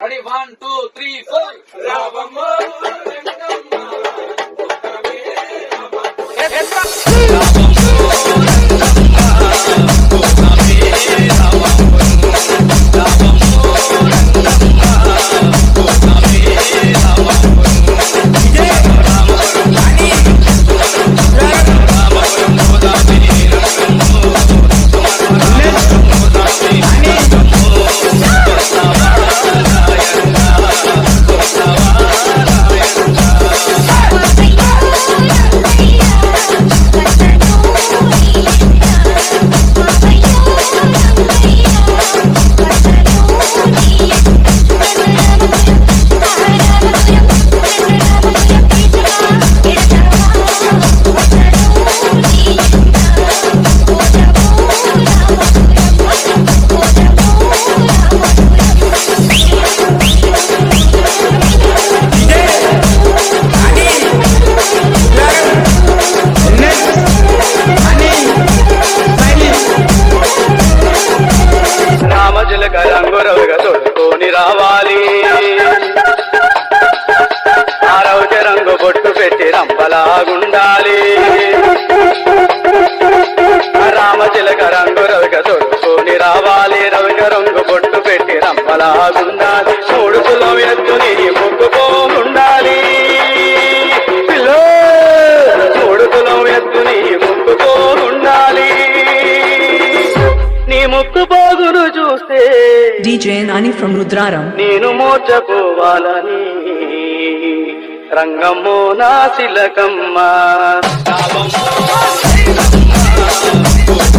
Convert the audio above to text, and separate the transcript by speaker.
Speaker 1: Ready one two three four
Speaker 2: రామజులక రంగురవుగా తొడుకొని రావాలి ఆరవచ రంగు బొట్టు పెట్టి రంపలాగుండాలి రామచిలక రంగు రవిక తొడుకొని రావాలి రవిక రంగు బొట్టు పెట్టి రంపలాగుండాలి మూడు కులం ఎత్తు నీ ముక్కుపోముండాలి పిల్లో మూడు కులం ఎత్తు నీ ముక్కుపోముండాలి నీ ముక్కు పోగును చూస్తే
Speaker 3: DJ Nani from Rudraram.
Speaker 2: నేను మోర్చపోవాలని రంగమ్మో నా శిలకమ్మ